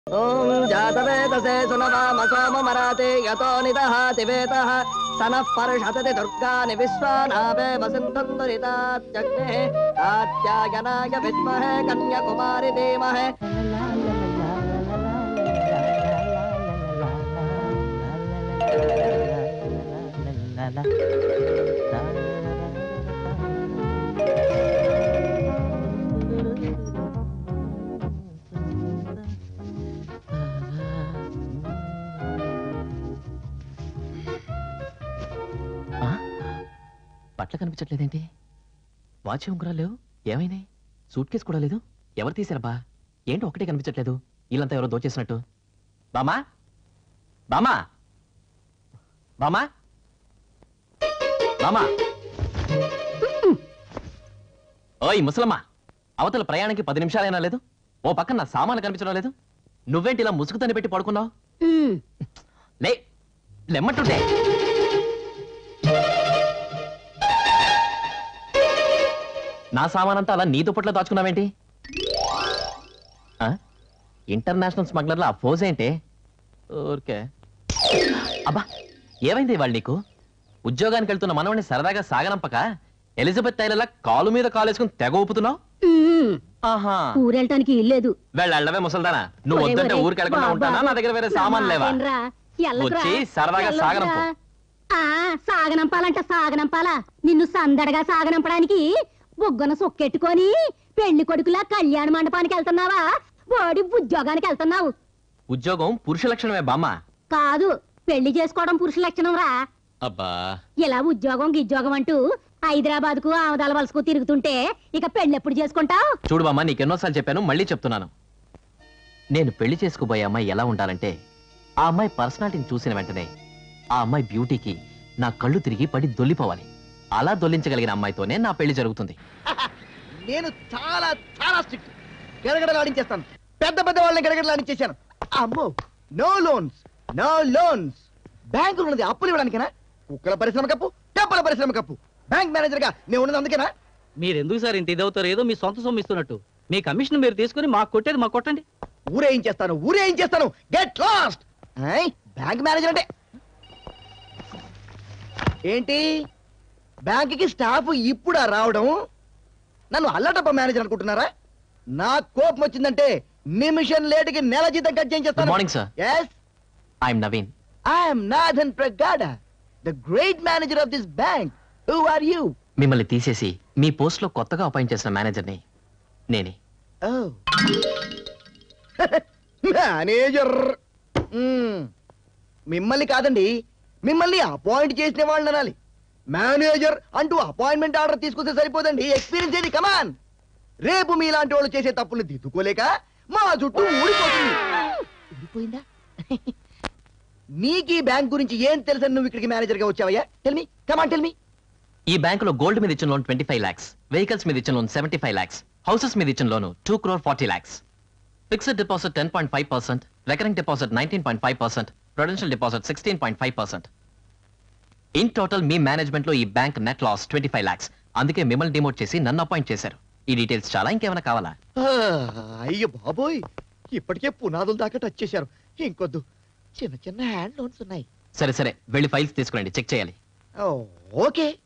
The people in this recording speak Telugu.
ఓం జాతవేదసే సునవామ సోమమరాతే యతో నిదహాతి వేదః సనః పర్షతతి దుర్గాని విశ్వానావే వసింధం దురితాత్యగ్నే కాత్యాయనాయ విద్మహే కన్యకుమారి ధీమహే ఆ? బట్టలు కనిపించట్లేదేంటి వాచ్ ఉంగరాలు లేవు ఏమైనాయి సూట్ కేసు కూడా లేదు ఎవరు తీశారబ్బా ఏంటి ఒకటే కనిపించట్లేదు వీళ్ళంతా ఎవరో దోచేసినట్టు బామా బామా బామా బామా ఓయ్ ముసలమ్మ అవతల ప్రయాణానికి పది నిమిషాలైనా లేదు ఓ పక్కన నా సామాన్లు కనిపించడం లేదు నువ్వేంటి ఇలా ముసుగుతని పెట్టి పడుకున్నావు లే లెమ్మటుండే నా సామానంతా అలా నీ దుప్పట్లో దాచుకున్నావేంటి ఆ? ఇంటర్నేషనల్ స్మగ్లర్ల ఆ ఫోజ్ ఏంటి ఓకే అబ్బా ఏమైంది ఇవాళ నీకు ఉద్యోగానికి వెళ్తున్న మనవని సరదాగా సాగనంపక ఎలిజబెత్ టైలర్లా కాలు మీద కాలేసుకుని తెగ ఊపుతున్నావు ఆహా ఊరెళ్ళటానికి ఇల్లేదు వెళ్ళవే ముసల్దానా నువ్వు వద్దంటే ఊరికి వెళ్ళకుండా ఉంటానా నా దగ్గర వేరే సామాన్ లేవా వచ్చి సరదాగా సాగనంపు ఆ సాగనంపాలంట సాగనంపాలా నిన్ను సందడగా సాగనంపడానికి బుగ్గన సొక్కెట్టుకొని పెళ్లి కొడుకులా కళ్యాణ మండపానికి వెళ్తున్నావా వాడి ఉద్యోగానికి వెళ్తున్నావు ఉద్యోగం పురుష లక్షణమే బామ్మ కాదు పెళ్లి చేసుకోవడం పురుష లక్షణం రా అబ్బా ఇలా ఉద్యోగం గిద్యోగం అంటూ హైదరాబాద్ కు ఆమదాల వలసకు తిరుగుతుంటే ఇక పెళ్లి ఎప్పుడు చేసుకుంటావు చూడు బామ్మ నీకెన్నోసార్లు చెప్పాను మళ్ళీ చెప్తున్నాను నేను పెళ్లి చేసుకోబోయే అమ్మాయి ఎలా ఉండాలంటే ఆ అమ్మాయి పర్సనాలిటీని చూసిన వెంటనే ఆ అమ్మాయి బ్యూటీకి నా కళ్ళు తిరిగి పడి దొల్లిపోవాలి అలా దొల్లించగలిగిన అమ్మాయితోనే నా పెళ్లి జరుగుతుంది నేను చాలా చాలా స్ట్రిక్ట్ గడగడలాడించేస్తాను పెద్ద పెద్ద వాళ్ళని గడగడలాడించేశాను అమ్మో నో లోన్స్ నో లోన్స్ బ్యాంకులు ఉన్నది అప్పులు ఇవ్వడానికేనా కుక్కల పరిశ్రమ కప్పు తెప్పల పరిశ్రమ కప్పు బ్యాంక్ మేనేజర్ గా నేను ఉన్నది అందుకేనా మీరు ఎందుకు సార్ ఇంత ఇదవుతారు ఏదో మీ సొంత సొమ్ము ఇస్తున్నట్టు మీ కమిషన్ మీరు తీసుకుని మాకు కొట్టేది మాకు కొట్టండి ఊరేయించేస్తాను ఊరేయించేస్తాను గెట్ లాస్ట్ బ్యాంక్ మేనేజర్ అంటే ఏంటి బ్యాంక్కి స్టాఫ్ ఇప్పుడా రావడం నన్ను అల్లటప్ప మేనేజర్ అనుకుంటున్నారా నా కోపం వచ్చిందంటే నిమిషం లేటుకి నెల జీతం కట్ గుడ్ చేయించేస్తాను morning sir yes I'm Naveen I'm Nathan Pragada the great manager of this bank who are you మిమ్మల్ని తీసేసి మీ పోస్ట్ లో కొత్తగా అపాయింట్ చేసిన మేనేజర్ని నేనే మేనేజర్ మిమ్మల్ని కాదండి మిమ్మల్ని అపాయింట్ చేసిన వాళ్ళని అనాలి మేనేజర్ అంటూ అపాయింట్మెంట్ ఆర్డర్ తీసుకొస్తే సరిపోదండి ఎక్స్పీరియన్స్ ఏది కమాన్ రేపు మీలాంటి వాళ్ళు చేసే తప్పుల్ని దిద్దుకోలేక మా చుట్టూ ఊడిపోతుంది ఊడిపోయిందా నీకు ఈ బ్యాంక్ గురించి ఏం తెలుసని నువ్వు ఇక్కడికి మేనేజర్ గా వచ్చావయ్యా టెల్మి కమాన్ టెల్మి ఈ బ్యాంకులో గోల్డ్ మీద ఇచ్చిన loan twenty five lakhs vehicles మీద ఇచ్చిన loan seventy five lakhs houses మీద ఇచ్చిన loan two crore forty lakhs fixed deposit ten point five percent recurring deposit nineteen point five percent prudential deposit sixteen point five percent in total మీ మేనేజ్మెంట్ లో ఈ bank net loss twenty five lakhs అందుకే మిమ్మల్ని డిమోట్ చేసి నన్ను అపాయింట్ చేశారు ఈ డీటెయిల్స్ చాలా ఇంకేమైనా కావాలా ఆ, అయ్యో బాబోయ్ ఇప్పటికే పునాదులు దాకా టచ్ చేశారు ఇంకొద్దు చిన్న చిన్న హ్యాండ్ లోన్స్ ఉన్నాయి సరే సరే వెళ్ళి ఫైల్స్ తీసుకురండి చెక్ చేయాలి ఓ, ఓకే